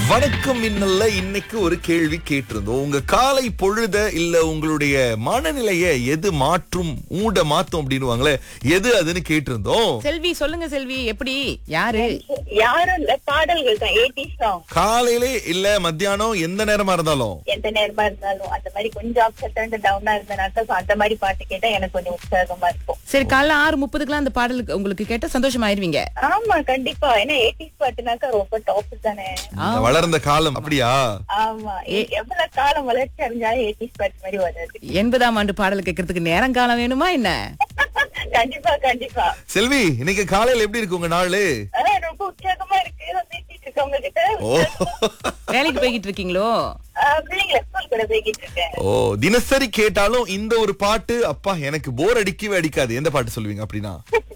வணக்கம் இன்னல்ல இன்னைக்கு ஒரு கேள்வி கேட்டிருந்தோம் உங்க காலை பொழுத இல்ல உங்களுடைய மனநிலைய எது மாற்றும் மூட மாத்தும் அப்படின்னுவாங்களே எது அதுன்னு கேட்டிருந்தோம் செல்வி சொல்லுங்க செல்வி எப்படி யாரு யாரும் இல்ல பாடல்கள் தான் எயிட்டி சாங் காலையிலே இல்ல மத்தியானம் எந்த நேரமா இருந்தாலும் எந்த நேரமா இருந்தாலும் அந்த மாதிரி கொஞ்சம் அப்செட் அண்ட் டவுனா இருந்தனாக்கா so அந்த மாதிரி பாட்டு கேட்டா எனக்கு கொஞ்சம் உற்சாகமா இருக்கும் சரி காலைல ஆறு முப்பதுக்குலாம் அந்த பாடலுக்கு உங்களுக்கு கேட்ட சந்தோஷமாயிருவீங்க ஆமா கண்டிப்பா ஏன்னா எயிட்டிஸ் பாட்டுனாக்கா ரொம்ப டாப் தானே இந்த வளர்ந்த காலம் அப்படியா ஆமா எ- எவ்வளவு காலம் வளர்ச்சி அடைஞ்சாலும் எயிட்டிஸ் பாட்டு மாதிரி வராது எண்பதாம் ஆண்டு பாடல் கேட்கறதுக்கு நேரம் காலம் வேணுமா என்ன கண்டிப்பா கண்டிப்பா செல்வி இன்னைக்கு காலையில எப்படி இருக்கு உங்க நாளு ஆனா ரொம்ப உற்சாகமா இருக்கு நான் பேசிட்டு இருக்கேன் உங்ககிட்ட ஓ வேலைக்கு போய்கிட்டு இருக்கீங்களோ ஆஹ் பிள்ளைங்களை ஸ்கூல் கூட போய்கிட்டு இருக்கேன் ஓ தினசரி கேட்டாலும் இந்த ஒரு பாட்டு அப்பா எனக்கு போர் அடிக்கவே அடிக்காது எந்த பாட்டு சொல்லுவீங்க அப்படின்னா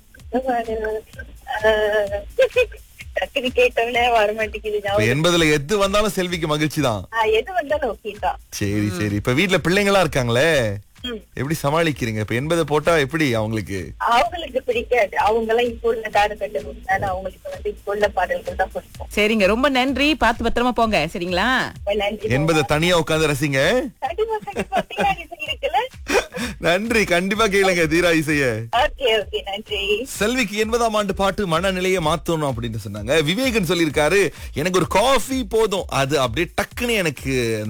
ஆஹ் டக்குனு கேட்டோன்னே வர மாட்டேங்குது இப்ப ஞாபகம். எண்பதுல எது வந்தாலும் செல்விக்கு மகிழ்ச்சி தான் ஆஹ் எது வந்தாலும் ஓகே தான் சரி சரி இப்ப வீட்ல பிள்ளைங்களா இருக்காங்களே ம். எப்படி சமாளிக்கிறீங்க இப்ப எண்பது போட்டா எப்படி அவங்களுக்கு அவங்களுக்கு பிடிக்காது அவங்க எல்லாம் இப்போ உள்ள காலகட்டத்தினால அவங்களுக்கு வந்து இப்போ உள்ள பாடல்கள் தான் பிடிக்கும் சரிங்க ரொம்ப நன்றி பார்த்து பத்திரமா போங்க சரிங்களா ரொம்ப நன்றி எண்பதை தனியா உட்கார்ந்து ரசிங்க கண்டிப்பா கண்டிப்பா பின்னாடி இருக்குல்ல நன்றி கண்டிப்பா கேளுங்க தீரா இசைய ஓகே ஓகே நன்றி செல்விக்கு எண்பதாம் ஆண்டு பாட்டு மனநிலையை மாத்தணும் அப்படின்னு சொன்னாங்க விவேகன் சொல்லியிருக்காரு எனக்கு ஒரு காஃபி போதும் அது அப்படியே டக்குன்னு எனக்கு